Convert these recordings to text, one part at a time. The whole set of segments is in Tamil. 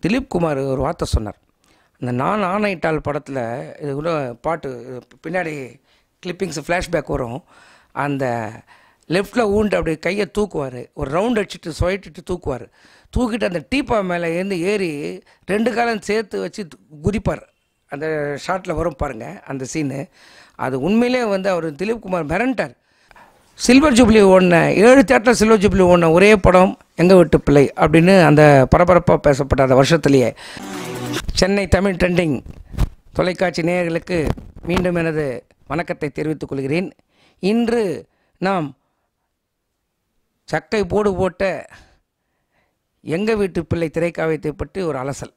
திலீப் குமார் ஒரு வார்த்தை சொன்னார் இந்த நான் ஆணையிட்டால் படத்தில் இது கூட பாட்டு இது பின்னாடி கிளிப்பிங்ஸ் ஃப்ளாஷ்பேக் வரும் அந்த லெஃப்டில் ஊண்டு அப்படி கையை தூக்குவார் ஒரு ரவுண்ட் அடிச்சுட்டு சுழட்டிட்டு தூக்குவார் தூக்கிட்டு அந்த டீப்பா மேலே இருந்து ஏறி ரெண்டு காலம் சேர்த்து வச்சு து- குதிப்பார் அந்த ஷாட்டில் வரும் பாருங்கள் அந்த சீனு அது உண்மையிலே வந்து அவர் திலீப் குமார் மிரண்டார் சில்வர் ஜூப்ளி ஓடின ஏழு தேட்டர் சில்வர் ஜூப்ளி ஓடின ஒரே படம் எங்கள் வீட்டு பிள்ளை அப்படின்னு அந்த பரபரப்பாக பேசப்பட்ட அந்த வருஷத்துலேயே சென்னை தமிழ் ட்ரெண்டிங் தொலைக்காட்சி நேயர்களுக்கு மீண்டும் எனது வணக்கத்தை தெரிவித்துக் கொள்கிறேன் இன்று நாம் சக்கை போடு போட்ட எங்கள் வீட்டு பிள்ளை திரைக்காவியத்தை பற்றி ஒரு அலசல்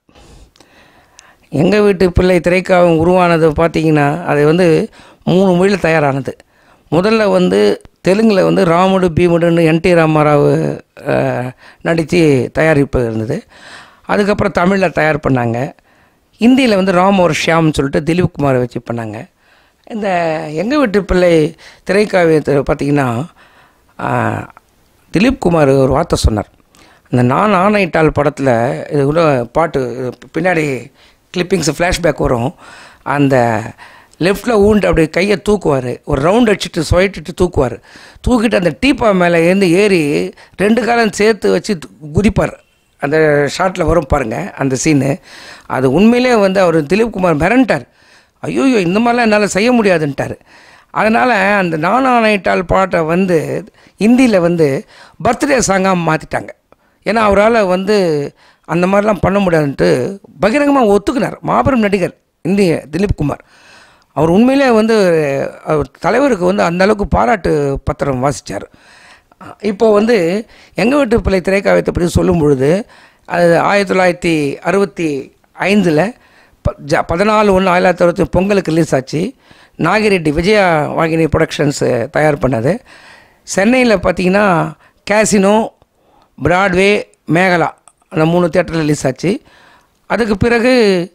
எங்கள் வீட்டு பிள்ளை திரைக்காவியம் உருவானது பார்த்தீங்கன்னா அது வந்து மூணு மொழியில் தயாரானது முதல்ல வந்து தெலுங்கில் வந்து ராமுடு பீமுடுன்னு என் டி ராமாராவ் நடித்து தயாரிப்பு இருந்தது அதுக்கப்புறம் தமிழில் தயார் பண்ணாங்க ஹிந்தியில் வந்து ராம் ஒரு ஷியாம்னு சொல்லிட்டு திலீப் குமாரை வச்சு பண்ணாங்க இந்த எங்கள் வீட்டு பிள்ளை திரைக்காவியத்தை பார்த்திங்கன்னா ஆஹ், திலீப் குமார் ஒரு வார்த்தை சொன்னார் அந்த நான் ஆணையிட்டால் படத்தில் இது கூட பாட்டு இது பின்னாடி கிளிப்பிங்ஸ் ஃப்ளாஷ்பேக் வரும் அந்த லெஃப்டில் ஊண்டு அப்படி கையை தூக்குவார் ஒரு ரவுண்ட் அடிச்சுட்டு சுழட்டிட்டு தூக்குவார் தூக்கிட்டு அந்த டீப்பா மேலே இருந்து ஏறி ரெண்டு காலம் சேர்த்து வச்சு து- குதிப்பார் அந்த ஷாட்டில் வரும் பாருங்கள் அந்த சீனு அது உண்மையிலே வந்து அவர் திலீப் குமார் மிரண்டார் ஐயோ இந்த மாதிரிலாம் என்னால் செய்ய முடியாதுன்ட்டார் அதனால் அந்த நானானைட்டால் பாட்டை வந்து ஹிந்தியில் வந்து பர்த்டே சாங்காக மாற்றிட்டாங்க ஏன்னா அவரால் வந்து அந்த மாதிரிலாம் பண்ண முடியாதுன்ட்டு பகிரங்கமாக ஒத்துக்கினார் மாபெரும் நடிகர் இந்திய திலீப் குமார் அவர் உண்மையிலே வந்து அவர் தலைவருக்கு வந்து அந்த அளவுக்கு பாராட்டு பத்திரம் வாசித்தார் இப்போ வந்து எங்கள் வீட்டு பிள்ளை திரைக்காவியத்தை பற்றி சொல்லும் பொழுது அது ஆயிரத்தி தொள்ளாயிரத்தி அறுபத்தி ஐந்தில் ப ஜ பதினாலு ஒன்று ஆயிரத்தி தொள்ளாயிரத்தி பொங்கலுக்கு ரிலீஸ் ஆச்சு நாகிரெட்டி விஜயா வாகினி ப்ரொடக்ஷன்ஸ் தயார் பண்ணது சென்னையில் பார்த்தீங்கன்னா கேசினோ பிராட்வே மேகலா அந்த மூணு தேட்டரில் ரிலீஸ் ஆச்சு அதுக்கு பிறகு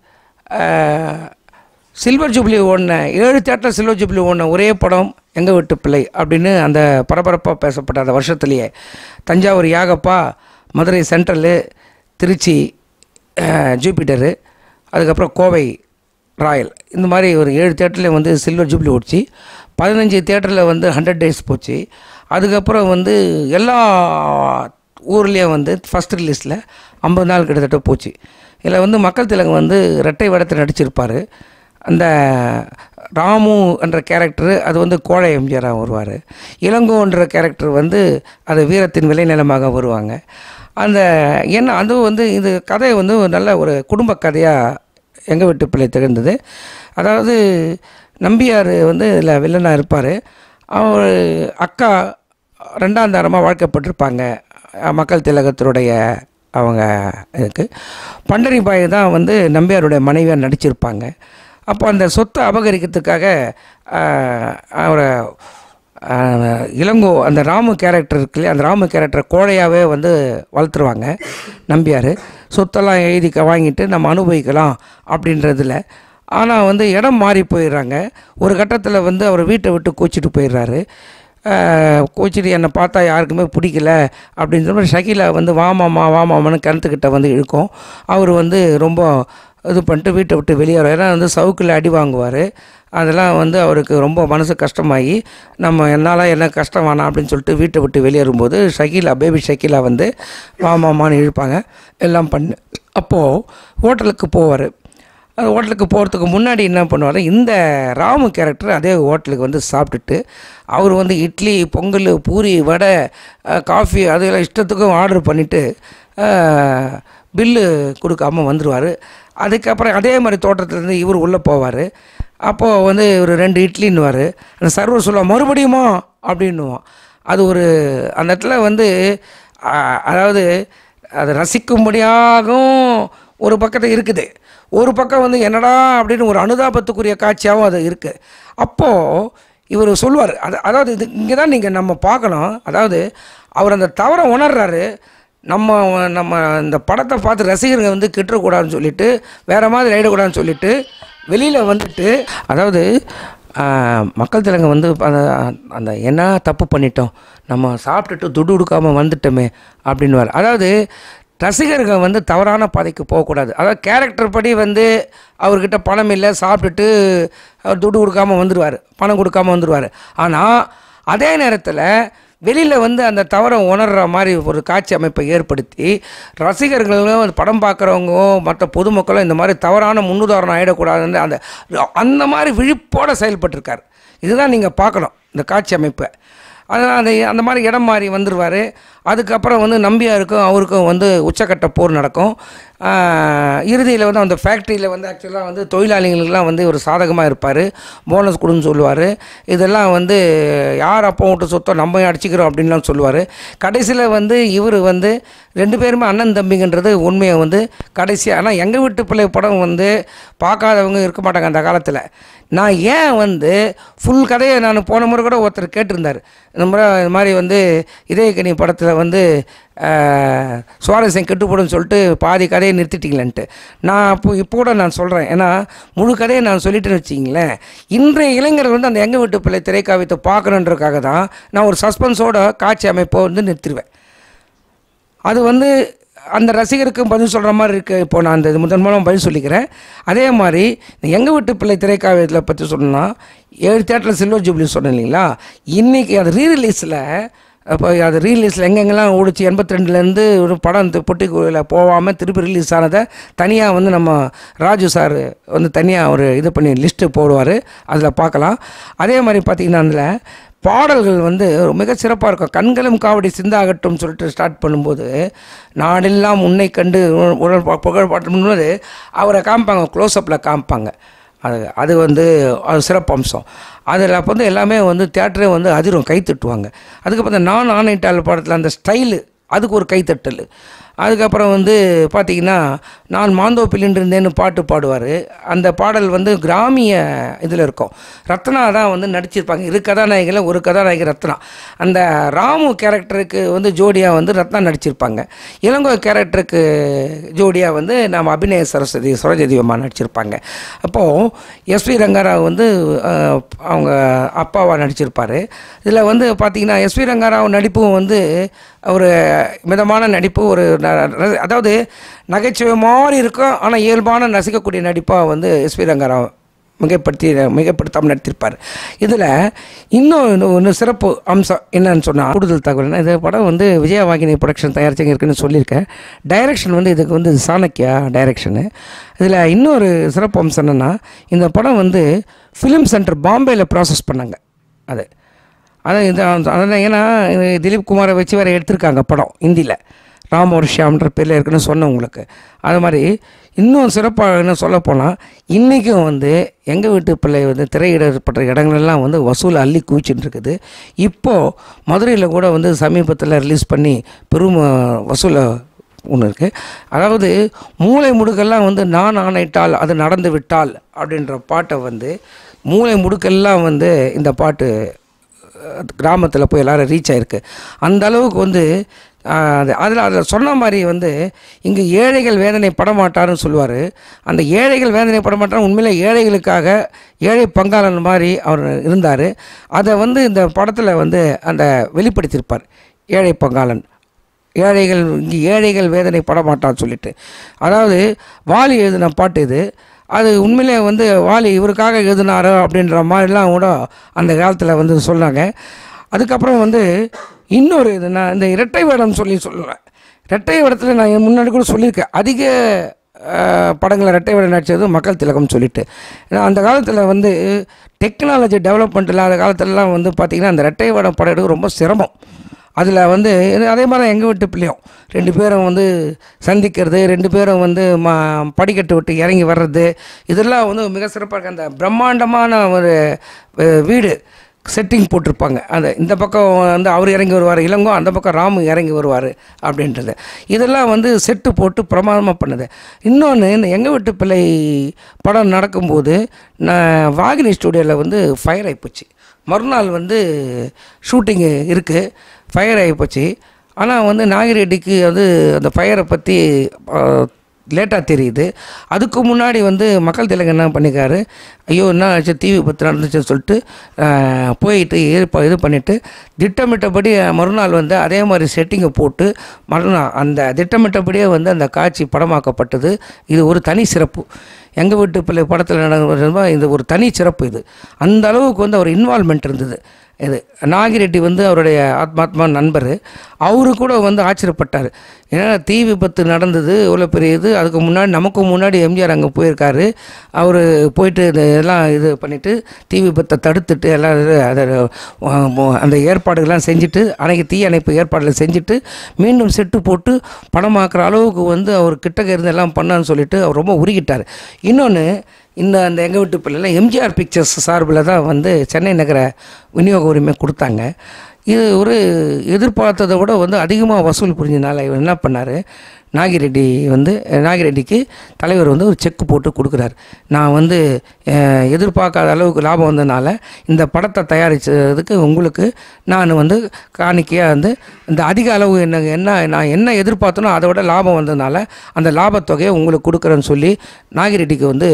அஹ், சில்வர் ஜூப்ளி ஓடின ஏழு தேட்டர் சில்வர் ஜூப்ளி ஓடின ஒரே படம் எங்கள் வீட்டு பிள்ளை அப்படின்னு அந்த பரபரப்பாக பேசப்பட்ட அந்த வருஷத்துலேயே தஞ்சாவூர் யாகப்பா மதுரை சென்ட்ரலு திருச்சி அஹ், ஜூபிட்டரு அதுக்கப்புறம் கோவை ராயல் இந்த மாதிரி ஒரு ஏழு தேட்டரில் வந்து சில்வர் ஜூப்ளி ஓடிச்சு பதினஞ்சு தேட்டரில் வந்து ஹண்ட்ரட் டேஸ் போச்சு அதுக்கப்புறம் வந்து எல்லா ஊர்லேயும் வந்து ஃபஸ்ட் ரிலீஸில் ஐம்பது நாள் கிட்டத்தட்ட போச்சு இதில் வந்து மக்கள் திலகம் வந்து ரெட்டை வேடத்தில் நடிச்சிருப்பார் அந்த ராமு என்ற கேரக்டர் அது வந்து கோழை எம்ஜிஆராக வருவார் இளங்கோன்ற கேரக்டர் வந்து அது வீரத்தின் விளைநிலமாக வருவாங்க அந்த என்ன அது வந்து இது கதை வந்து ஒரு நல்ல ஒரு குடும்ப கதையாக எங்கள் வீட்டு பிள்ளை திகழ்ந்தது அதாவது நம்பியார் வந்து இதில் வில்லனாக இருப்பார் அவர் அக்கா ரெண்டாம் தாரமாக வாழ்க்கப்பட்டிருப்பாங்க அஹ் மக்கள் திலகத்தினுடைய அவங்க இதுக்கு பண்டரிபாய் தான் வந்து நம்பியாருடைய மனைவியாக நடிச்சிருப்பாங்க அப்போ அந்த சொத்தை அபகரிக்கிறதுக்காக அஹ், அவரை அஹ், இளங்கோ அந்த ராமு கேரக்டர் இருக்கு இல்லையா அந்த ராமு கேரக்டரை கோழையாகவே வந்து வளர்த்துருவாங்க நம்பியார் சொத்தெல்லாம் எழுதி க- வாங்கிட்டு நம்ம அனுபவிக்கலாம் அப்படின்றதுல ஆனால் வந்து இடம் மாறி போயிடுறாங்க ஒரு கட்டத்தில் வந்து அவர் வீட்டை விட்டு கோச்சிட்டு போயிடுறாரு கோச்சிட்டு என்னை பார்த்தா யாருக்குமே பிடிக்கல அப்படின்னு சொல்லி ஷகிலா வந்து வாமாமா வாமாமான்னு கிணத்துக்கிட்ட வந்து இழுக்கும் அவர் வந்து ரொம்ப இது பண்ணிட்டு வீட்டை விட்டு வெளியேற ஏன்னா வந்து சவுக்கில் அடி வாங்குவார் அதெல்லாம் வந்து அவருக்கு ரொம்ப மனசு கஷ்டமாகி நம்ம என்னால் என்ன கஷ்டம் வேணாம் அப்படின்னு சொல்லிட்டு வீட்டை விட்டு வெளியேறும்போது ஷகிலா பேபி ஷகிலா வந்து வாமாமான்னு இழுப்பாங்க எல்லாம் பண்ணு அப்போது ஹோட்டலுக்கு போவார் அந்த ஹோட்டலுக்கு போகிறதுக்கு முன்னாடி என்ன பண்ணுவார் இந்த ராமு கேரக்டர் அதே ஹோட்டலுக்கு வந்து சாப்பிட்டுட்டு அவர் வந்து இட்லி பொங்கல் பூரி வடை அஹ், காஃபி அதெல்லாம் இஷ்டத்துக்கும் ஆர்டர் பண்ணிவிட்டு பில்லு கொடுக்காம வந்துடுவார் அதுக்கப்புறம் அதே மாதிரி தோட்டத்துலேருந்து இவர் உள்ளே போவார் அப்போது வந்து ஒரு ரெண்டு இட்லின்னுவார் அந்த சர்வர் சொல்லுவா மறுபடியுமா அப்படின்னுவான் அது ஒரு அந்த இடத்துல வந்து அஹ், அதாவது அது ரசிக்கும்படியாகவும் ஒரு பக்கத்தில் இருக்குது ஒரு பக்கம் வந்து என்னடா அப்படின்னு ஒரு அனுதாபத்துக்குரிய காட்சியாகவும் அது இருக்குது அப்போது இவர் சொல்லுவார் அது அதாவது இது இங்கே தான் நீங்கள் நம்ம பார்க்கணும் அதாவது அவர் அந்த தவறை உணர்றாரு நம்ம நம்ம இந்த படத்தை பார்த்து ரசிகருங்க வந்து கிட்டக்கூடாதுன்னு சொல்லிட்டு வேறு மாதிரி ஆகிடக்கூடாதுன்னு சொல்லிட்டு வெளியில் வந்துட்டு அதாவது ஆஹ், மக்கள் திலங்க வந்து அந்த அந்த என்ன தப்பு பண்ணிட்டோம் நம்ம சாப்பிட்டுட்டு துடு கொடுக்காமல் வந்துட்டோமே அப்படின்னுவார் அதாவது ரசிகர்கள் வந்து தவறான பாதைக்கு போகக்கூடாது அதாவது கேரக்டர் படி வந்து அவர்கிட்ட பணம் இல்லை சாப்பிட்டுட்டு அவர் துட்டு கொடுக்காம வந்துடுவார் பணம் கொடுக்காம வந்துடுவார் ஆனால் அதே நேரத்தில் வெளியில் வந்து அந்த தவறை உணர்கிற மாதிரி ஒரு காட்சி அமைப்பை ஏற்படுத்தி ரசிகர்களும் அந்த படம் பார்க்குறவங்க மற்ற பொதுமக்களும் இந்த மாதிரி தவறான முன்னுதாரணம் ஆகிடக்கூடாதுன்னு அந்த அந்த மாதிரி விழிப்போடு செயல்பட்டிருக்கார் இதுதான் நீங்கள் பார்க்கணும் இந்த காட்சி அமைப்பை அதனால் அந்த அந்த மாதிரி இடம் மாறி வந்துடுவார் அதுக்கப்புறம் வந்து நம்பியாருக்கும் அவருக்கும் வந்து உச்சக்கட்ட போர் நடக்கும் இறுதியில் வந்து அந்த ஃபேக்ட்ரியில் வந்து ஆக்சுவலாக வந்து தொழிலாளிகளுக்கெல்லாம் வந்து ஒரு சாதகமாக இருப்பார் போனஸ் கொடுன்னு சொல்லுவார் இதெல்லாம் வந்து யார் அப்போ விட்டு சொத்தோ நம்ம அடிச்சுக்கிறோம் அப்படின்லாம் சொல்லுவார் கடைசியில் வந்து இவர் வந்து ரெண்டு பேருமே அண்ணன் தம்பிங்கன்றது உண்மையை வந்து கடைசியாக ஆனால் எங்கள் வீட்டு பிள்ளை படம் வந்து பார்க்காதவங்க இருக்க மாட்டாங்க அந்த காலத்தில் நான் ஏன் வந்து ஃபுல் கதையை நான் போன முறை கூட ஒருத்தர் கேட்டிருந்தார் இந்த முறை இந்த மாதிரி வந்து இதயக்கனி படத்தில் வந்து ஆஹ், சுவாரஸ்யம் கெட்டுப்படும் சொல்லிட்டு பாதி கதையை நிறுத்திட்டீங்களேன்ட்டு நான் அப்போ இப்போ கூட நான் சொல்கிறேன் ஏன்னா முழு கதையை நான் சொல்லிட்டேன்னு வச்சிங்களேன் இன்றைய இளைஞர்கள் வந்து அந்த எங்கள் வீட்டு பிள்ளை திரைக்காவியத்தை பார்க்கணுன்றதுக்காக தான் நான் ஒரு சஸ்பென்ஸோட காட்சி அமைப்பை வந்து நிறுத்திடுவேன் அது வந்து அந்த ரசிகருக்கும் பதில் சொல்கிற மாதிரி இருக்குது இப்போ நான் அந்த முதன் மூலம் பதில் சொல்லிக்கிறேன் அதே மாதிரி இந்த எங்கள் வீட்டு பிள்ளை திரைக்காவியத்தில் பற்றி சொல்லணும்னா ஏழு தேட்டரில் சில்வர் ஜூப்ளி சொன்னேன் இல்லைங்களா இன்றைக்கி அது ரீரிலீஸில் அப்போ அது ரீலீஸில் எங்கெங்கெல்லாம் ஓடிச்சு எண்பத்தி ரெண்டுலேருந்து ஒரு படம் இந்த பொட்டிக்குள்ள போகாமல் திருப்பி ரிலீஸ் ஆனதை தனியாக வந்து நம்ம ராஜு சார் வந்து தனியாக ஒரு இது பண்ணி லிஸ்ட்டு போடுவார் அதில் பார்க்கலாம் அதே மாதிரி பார்த்திங்கன்னா அதில் பாடல்கள் வந்து மிக சிறப்பாக இருக்கும் கண்களும் காவடி சிந்தாகட்டும் சொல்லிட்டு ஸ்டார்ட் பண்ணும்போது நாடெல்லாம் உன்னை கண்டு உடல் புகழ் பாட்டு அவரை காமிப்பாங்க க்ளோஸ்அப்பில் காமிப்பாங்க அது அது வந்து அது சிறப்பம்சம் அதில் அப்போ வந்து எல்லாமே வந்து தேட்டரே வந்து அதிரும் கை தட்டுவாங்க அதுக்கப்புறம் இந்த நான் ஆணைட்டால் படத்தில் அந்த ஸ்டைலு அதுக்கு ஒரு கைத்தட்டல் அதுக்கப்புறம் வந்து பார்த்திங்கன்னா நான் மாந்தோப்பில் இருந்தேன்னு பாட்டு பாடுவார் அந்த பாடல் வந்து கிராமிய இதில் இருக்கும் ரத்னா தான் வந்து நடிச்சிருப்பாங்க இரு கதாநாயகியில் ஒரு கதாநாயகி ரத்னா அந்த ராமு கேரக்டருக்கு வந்து ஜோடியாக வந்து ரத்னா நடிச்சிருப்பாங்க இளங்கோ கேரக்டருக்கு ஜோடியாக வந்து நம்ம அபிநய சரஸ்வதி சுரஜதி அம்மா நடிச்சிருப்பாங்க அப்போது எஸ்வி ரங்காராவ் வந்து அஹ், அவங்க அப்பாவாக நடிச்சிருப்பார் இதில் வந்து பார்த்திங்கன்னா எஸ்வி ரங்காராவ் நடிப்பும் வந்து ஒரு மிதமான நடிப்பு ஒரு ந- ர- அதாவது நகைச்சுவை மாதிரி இருக்கும் ஆனால் இயல்பான ரசிக்கக்கூடிய நடிப்பாக வந்து எஸ்வி ரங்காராவ் மிகைப்படுத்தி மிகைப்படுத்தாமல் நடித்திருப்பார் இதில் இன்னும் இன்னும் ஒன்று சிறப்பு அம்சம் என்னன்னு சொன்னால் கூடுதல் தகவல்னா இந்த படம் வந்து விஜயவாகினி ப்ரொடக்ஷன் தயாரிச்சங்க இருக்குன்னு சொல்லியிருக்கேன் டைரக்ஷன் வந்து இதுக்கு வந்து சாணக்கியா டைரக்ஷனு இதில் இன்னொரு சிறப்பு அம்சம் என்னென்னா இந்த படம் வந்து ஃபிலிம் சென்டர் பாம்பேயில் ப்ராசஸ் பண்ணாங்க அது அதான் இது அதான் ஏன்னா இது திலீப் குமாரை வச்சு வேறு எடுத்திருக்காங்க படம் ஹிந்தியில் ராம் ஒரு ஷியாம்ன்ற பேரில் இருக்குன்னு சொன்னேன் உங்களுக்கு அது மாதிரி இன்னும் சிறப்பாக என்ன சொல்லப் போனால் இன்றைக்கும் வந்து எங்கள் வீட்டு பிள்ளை வந்து திரையிடப்பட்ட இடங்களெல்லாம் வந்து வசூல் அள்ளி குவிச்சுட்டு இருக்குது இப்போது மதுரையில் கூட வந்து சமீபத்தில் ரிலீஸ் பண்ணி பெரும் அஹ், வசூலை ஒன்று இருக்குது அதாவது மூளை முடுக்கெல்லாம் வந்து நான் ஆணையிட்டால் அது நடந்து விட்டால் அப்படின்ற பாட்டை வந்து மூளை முடுக்கெல்லாம் வந்து இந்த பாட்டு கிராமத்தில் போய் எல்லாரும் ரீச் ஆயிருக்கு அந்த அளவுக்கு வந்து ஆஹ், அது அதில் அதில் சொன்ன மாதிரி வந்து இங்கே ஏழைகள் வேதனை படமாட்டாருன்னு சொல்லுவார் அந்த ஏழைகள் வேதனை படமாட்டார் உண்மையிலே ஏழைகளுக்காக ஏழை பங்காளன் மாதிரி அவர் இருந்தார் அதை வந்து இந்த படத்தில் வந்து அந்த வெளிப்படுத்தியிருப்பார் ஏழை பங்காளன் ஏழைகள் இங்கே ஏழைகள் வேதனை படமாட்டான்னு சொல்லிட்டு அதாவது வாலி எழுதின பாட்டு இது அது உண்மையிலே வந்து வாலி இவருக்காக எழுதினாரோ அப்படின்ற மாதிரிலாம் கூட அந்த காலத்தில் வந்து சொன்னாங்க அதுக்கப்புறம் வந்து இன்னொரு இது நான் இந்த இரட்டை வேடம் சொல்லி சொல்லுவேன் இரட்டை வேடத்தில் நான் முன்னாடி கூட சொல்லியிருக்கேன் அதிக அஹ், படங்களை இரட்டை வேடம் நடித்தது மக்கள் திலகம் சொல்லிட்டு ஏன்னா அந்த காலத்தில் வந்து டெக்னாலஜி டெவலப்மெண்ட் இல்லாத காலத்துலலாம் வந்து பார்த்திங்கன்னா அந்த இரட்டை வேடம் படம் எடுக்க ரொம்ப சிரமம் அதில் வந்து இது அதே மாதிரி தான் எங்கள் வீட்டு பிள்ளையும் ரெண்டு பேரும் வந்து சந்திக்கிறது ரெண்டு பேரும் வந்து ம படிக்கட்டு விட்டு இறங்கி வர்றது இதெல்லாம் வந்து மிக சிறப்பாக இருக்கு அந்த பிரம்மாண்டமான ஒரு அஹ், வீடு செட்டிங் போட்டிருப்பாங்க அந்த இந்த பக்கம் வந்து அவர் இறங்கி வருவார் இளங்கோ அந்த பக்கம் ராமு இறங்கி வருவார் அப்படின்றது இதெல்லாம் வந்து செட்டு போட்டு பிரமாதமாக பண்ணுது இன்னொன்று இந்த எங்கள் வீட்டு பிள்ளை படம் நடக்கும்போது நான் வாகினி ஸ்டூடியோவில் வந்து ஃபயர் ஆகிப்போச்சு மறுநாள் வந்து ஷூட்டிங்கு இருக்குது ஃபயர் ஆகிப்போச்சு ஆனால் வந்து நாகிரெட்டிக்கு வந்து அந்த ஃபயரை பற்றி லேட்டாக தெரியுது அதுக்கு முன்னாடி வந்து மக்கள் திலகம் என்ன பண்ணிக்காரு ஐயோ என்ன ஆச்சு தீ விபத்து நடந்துச்சுன்னு சொல்லிட்டு ஆஹ், போயிட்டு ஏற்ப இது பண்ணிவிட்டு திட்டமிட்டபடி மறுநாள் வந்து அதே மாதிரி செட்டிங்கை போட்டு மறுநாள் அந்த திட்டமிட்டபடியே வந்து அந்த காட்சி படமாக்கப்பட்டது இது ஒரு தனி சிறப்பு எங்கள் வீட்டு பிள்ளை படத்தில் நடந்த இது ஒரு தனி சிறப்பு இது அந்த அளவுக்கு வந்து அவர் இன்வால்மெண்ட் இருந்தது இது நாகிரெட்டி வந்து அவருடைய ஆத்மாத்மா நண்பர் அவரு கூட வந்து ஆச்சரியப்பட்டார் ஏன்னா தீ விபத்து நடந்தது இவ்வளோ பெரிய இது அதுக்கு முன்னாடி நமக்கு முன்னாடி எம்ஜிஆர் அங்கே போயிருக்காரு அவர் போயிட்டு இது எல்லாம் இது பண்ணிவிட்டு தீ விபத்தை தடுத்துட்டு எல்லாம் இது அதை அஹ், மோ- அந்த ஏற்பாடுகள்லாம் செஞ்சுட்டு அன்னைக்கு தீ அணைப்பு ஏற்பாடுகளை செஞ்சுட்டு மீண்டும் செட்டு போட்டு படமாக்குற அளவுக்கு வந்து அவர் கிட்டக்க இருந்து எல்லாம் பண்ணான்னு சொல்லிட்டு அவர் ரொம்ப உருகிட்டார் இன்னொன்று இந்த அந்த எங்கள் வீட்டு பிள்ளைலாம் எம்ஜிஆர் பிக்சர்ஸ் சார்பில் தான் வந்து சென்னை நகர விநியோக உரிமை கொடுத்தாங்க இது ஒரு எதிர்பார்த்ததை விட வந்து அதிகமாக வசூல் புரிஞ்சதுனால இவர் என்ன பண்ணார் நாகிரெட்டி வந்து நாகிரெட்டிக்கு தலைவர் வந்து ஒரு செக் போட்டு கொடுக்குறாரு நான் வந்து அஹ், எதிர்பார்க்காத அளவுக்கு லாபம் வந்ததுனால இந்த படத்தை தயாரித்ததுக்கு உங்களுக்கு நான் வந்து காணிக்கையாக வந்து இந்த அதிக அளவு என்ன என்ன நான் என்ன எதிர்பார்த்தனோ அதை விட லாபம் வந்ததுனால அந்த லாபத்தொகையை உங்களுக்கு கொடுக்குறேன்னு சொல்லி நாகிரெட்டிக்கு வந்து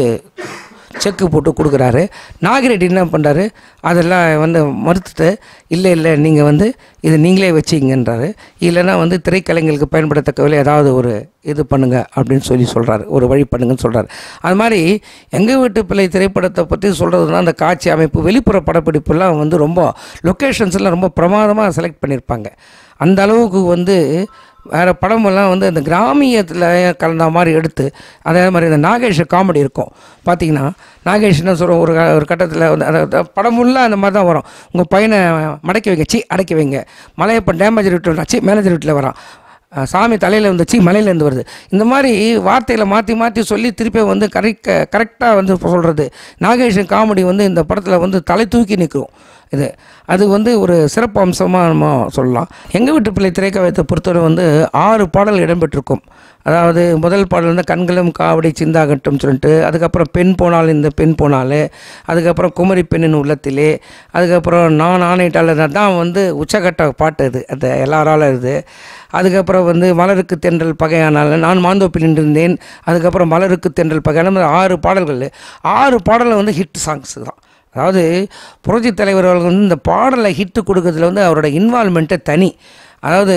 செக்கு போட்டு கொடுக்குறாரு நாகிரெட்டி என்ன பண்ணுறாரு அதெல்லாம் வந்து மறுத்துட்டு இல்லை இல்லை நீங்கள் வந்து இது நீங்களே வச்சிங்கன்றாரு இல்லைன்னா வந்து திரைக்கலைஞர்களுக்கு பயன்படுத்தக்கவில்லை ஏதாவது ஒரு இது பண்ணுங்க அப்படின்னு சொல்லி சொல்கிறாரு ஒரு வழி பண்ணுங்கன்னு சொல்கிறாரு அது மாதிரி எங்கள் வீட்டு பிள்ளை திரைப்படத்தை பற்றி சொல்கிறதுனா அந்த காட்சி அமைப்பு வெளிப்புற படப்பிடிப்புலாம் வந்து ரொம்ப லொக்கேஷன்ஸ்லாம் ரொம்ப பிரமாதமாக செலக்ட் பண்ணியிருப்பாங்க அந்த அளவுக்கு வந்து வேறு படமெல்லாம் வந்து அந்த கிராமியத்தில் கலந்த மாதிரி எடுத்து அதே மாதிரி இந்த நாகேஷ் காமெடி இருக்கும் பார்த்தீங்கன்னா நாகேஷ் என்ன சொல்கிறோம் ஒரு க- ஒரு கட்டத்தில் வந்து அந்த படம் ஃபுல்லாக அந்த மாதிரி தான் வரும் உங்கள் பையனை மடக்கி வைங்க சி அடக்கி வைங்க மலையப்பன் டேமேஜ் வீட்டில் சி மேனேஜர் வீட்டில் வரான் அஹ் சாமி தலையில் வந்துச்சு மலையிலேருந்து வருது இந்த மாதிரி வார்த்தைகளை மாற்றி மாற்றி சொல்லி திருப்பி வந்து கரெக்ட் கரெக்டாக வந்து சொல்கிறது நாகேஷன் காமெடி வந்து இந்த படத்தில் வந்து தலை தூக்கி நிற்கும் இது அது வந்து ஒரு சிறப்பு அம்சமாக நம்ம சொல்லலாம் எங்கள் வீட்டு பிள்ளை திரைக்கவயத்தை பொறுத்தவரை வந்து ஆறு பாடல் இடம்பெற்றிருக்கும் அதாவது முதல் பாடல் வந்து கண்களும் காவடி சிந்தாகட்டும் சொல்லிட்டு அதுக்கப்புறம் பெண் போனால் இந்த பெண் போனால் அதுக்கப்புறம் குமரி பெண்ணின் உள்ளத்திலே அதுக்கப்புறம் நான் ஆணையிட்டால் தான் வந்து உச்சகட்ட பாட்டு இது அந்த எல்லாராலும் இது அதுக்கப்புறம் வந்து மலருக்கு தென்றல் பகையானால் நான் மாந்தோப்பில் நின்றிருந்தேன் அதுக்கப்புறம் மலருக்கு தென்றல் பகையான மாதிரி ஆறு பாடல்கள் ஆறு பாடல் வந்து ஹிட் சாங்ஸ் தான் அதாவது புரட்சி தலைவர் அவர்கள் வந்து இந்த பாடலை ஹிட்டு கொடுக்கறதுல வந்து அவரோட இன்வால்மெண்ட்டே தனி அதாவது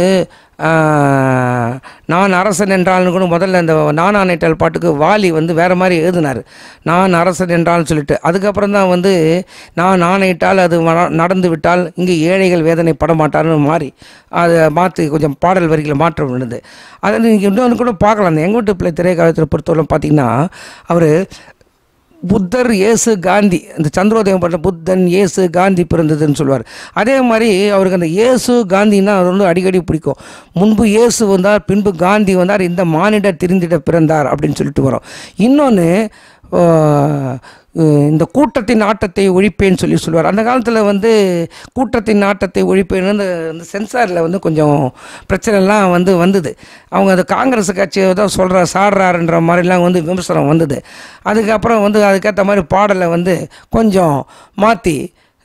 ஆஹ், நான் அரசன் என்றால்னு கூட முதல்ல இந்த நான் ஆணைட்டால் பாட்டுக்கு வாலி வந்து வேறு மாதிரி எழுதினார் நான் அரசன் என்றால்னு சொல்லிட்டு அதுக்கப்புறம் தான் வந்து நான் ஆணையிட்டால் அது வ- நடந்து விட்டால் இங்கே ஏழைகள் வேதனை பட மாட்டார்னு மாறி அதை மாற்றி கொஞ்சம் பாடல் வரிகளை மாற்றம் இருந்தது அதை நீங்கள் இன்னொன்று கூட பார்க்கலாம் அந்த எங்கள் வீட்டு பிள்ளை திரைக்காலத்தில் பொறுத்தவரை பார்த்தீங்கன்னா அவர் புத்தர் இயேசு காந்தி இந்த சந்திரோதயம் பண்ண புத்தன் இயேசு காந்தி பிறந்ததுன்னு சொல்லுவார் அதே மாதிரி அவருக்கு அந்த இயேசு காந்தின்னா அது வந்து அடிக்கடி பிடிக்கும் முன்பு இயேசு வந்தார் பின்பு காந்தி வந்தார் இந்த மானிடர் திரிந்திட பிறந்தார் அப்படின்னு சொல்லிட்டு வரோம் இன்னொன்று இந்த கூட்டத்தின் ஆட்டத்தை ஒழிப்பேன்னு சொல்லி சொல்லுவார் அந்த காலத்தில் வந்து கூட்டத்தின் ஆட்டத்தை ஒழிப்பேன்னு அந்த இந்த சென்சாரில் வந்து கொஞ்சம் பிரச்சனைலாம் வந்து வந்தது அவங்க அது காங்கிரஸ் கட்சியை தான் சொல்கிற சாடுறாருன்ற மாதிரிலாம் வந்து விமர்சனம் வந்தது அதுக்கப்புறம் வந்து அதுக்கேற்ற மாதிரி பாடலை வந்து கொஞ்சம் மாற்றி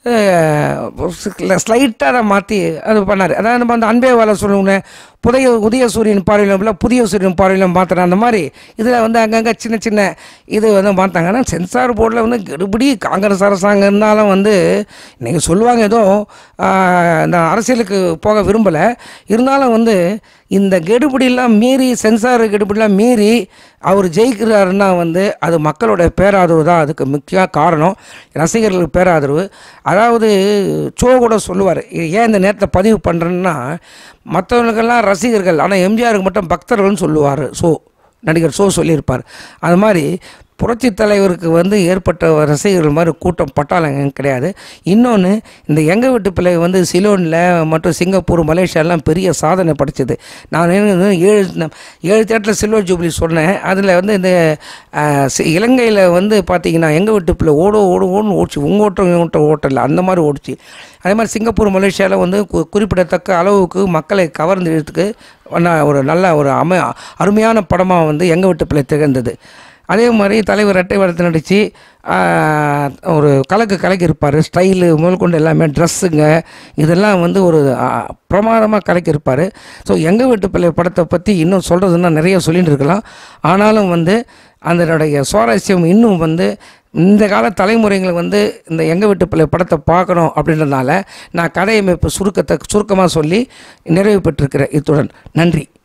ஸ்லைட்டாக அதை மாற்றி அது பண்ணார் அதாவது நம்ம அந்த அன்பே வேலை சொல்லுவோன்னே புதைய உதய சூரியன் பார்வையிலும் புதிய சூரியன் பார்வையிலும் மாற்றுறேன் அந்த மாதிரி இதில் வந்து அங்கங்கே சின்ன சின்ன இது வந்து மாற்றாங்க ஆனால் சென்சார் போர்டில் வந்து கெடுபடி காங்கிரஸ் அரசாங்கம் இருந்தாலும் வந்து நீங்கள் சொல்லுவாங்க ஏதோ ஆஹ், இந்த அரசியலுக்கு போக விரும்பலை இருந்தாலும் வந்து இந்த கெடுபிடிலாம் மீறி சென்சார் கெடுபிடிலாம் மீறி அவர் ஜெயிக்கிறாருன்னா வந்து அது மக்களோட பேராதரவு தான் அதுக்கு முக்கிய காரணம் ரசிகர்களுக்கு பேராதரவு அதாவது சோ கூட சொல்லுவார் ஏன் இந்த நேரத்தை பதிவு பண்ணுறேன்னா மற்றவங்களுக்கெல்லாம் ரசிகர்கள் ஆனால் எம்ஜிஆருக்கு மட்டும் பக்தர்கள்னு சொல்லுவார் சோ நடிகர் சோ சொல்லியிருப்பார் அது மாதிரி புரட்சி தலைவருக்கு வந்து ஏற்பட்ட ரசிகர்கள் மாதிரி கூட்டம் பட்டாளம் கிடையாது இன்னொன்று இந்த எங்கள் வீட்டு பிள்ளை வந்து சிலோனில் மற்றும் சிங்கப்பூர் மலேசியாலாம் பெரிய சாதனை படைச்சது நான் என்ன ஏழு ஏழு தேட்டரில் சில்வர் ஜூப்ளி சொன்னேன் அதில் வந்து இந்த இலங்கையில் வந்து பார்த்தீங்கன்னா எங்கள் வீட்டு பிள்ளை ஓட ஓடு ஓடுன்னு ஓடிச்சு உங்கள் ஓட்டம் எங்கள் ஓட்டம் ஓட்டல அந்த மாதிரி ஓடிச்சு அதே மாதிரி சிங்கப்பூர் மலேசியாவில் வந்து கு- குறிப்பிடத்தக்க அளவுக்கு மக்களை கவர்ந்து இழுத்துக்கு ஒரு நல்ல ஒரு அமை அருமையான படமாக வந்து எங்கள் வீட்டு பிள்ளை திகழ்ந்தது அதே மாதிரி தலைவர் ரெட்டை வேடத்தை நடித்து ஒரு கலக்கு கலக்கியிருப்பார் ஸ்டைலு முதல் கொண்டு எல்லாமே ட்ரெஸ்ஸுங்க இதெல்லாம் வந்து ஒரு பிரமாதமாக கலக்கியிருப்பார் ஸோ எங்கள் வீட்டு பிள்ளை படத்தை பற்றி இன்னும் சொல்கிறதுன்னா நிறைய சொல்லிட்டு இருக்கலாம் ஆனாலும் வந்து அதனுடைய சுவாரஸ்யம் இன்னும் வந்து இந்த கால தலைமுறைங்களுக்கு வந்து இந்த எங்கள் வீட்டு பிள்ளை படத்தை பார்க்கணும் அப்படின்றதுனால நான் கதையமைப்பு சுருக்கத்தை சுருக்கமாக சொல்லி நிறைவு பெற்றிருக்கிறேன் இத்துடன் நன்றி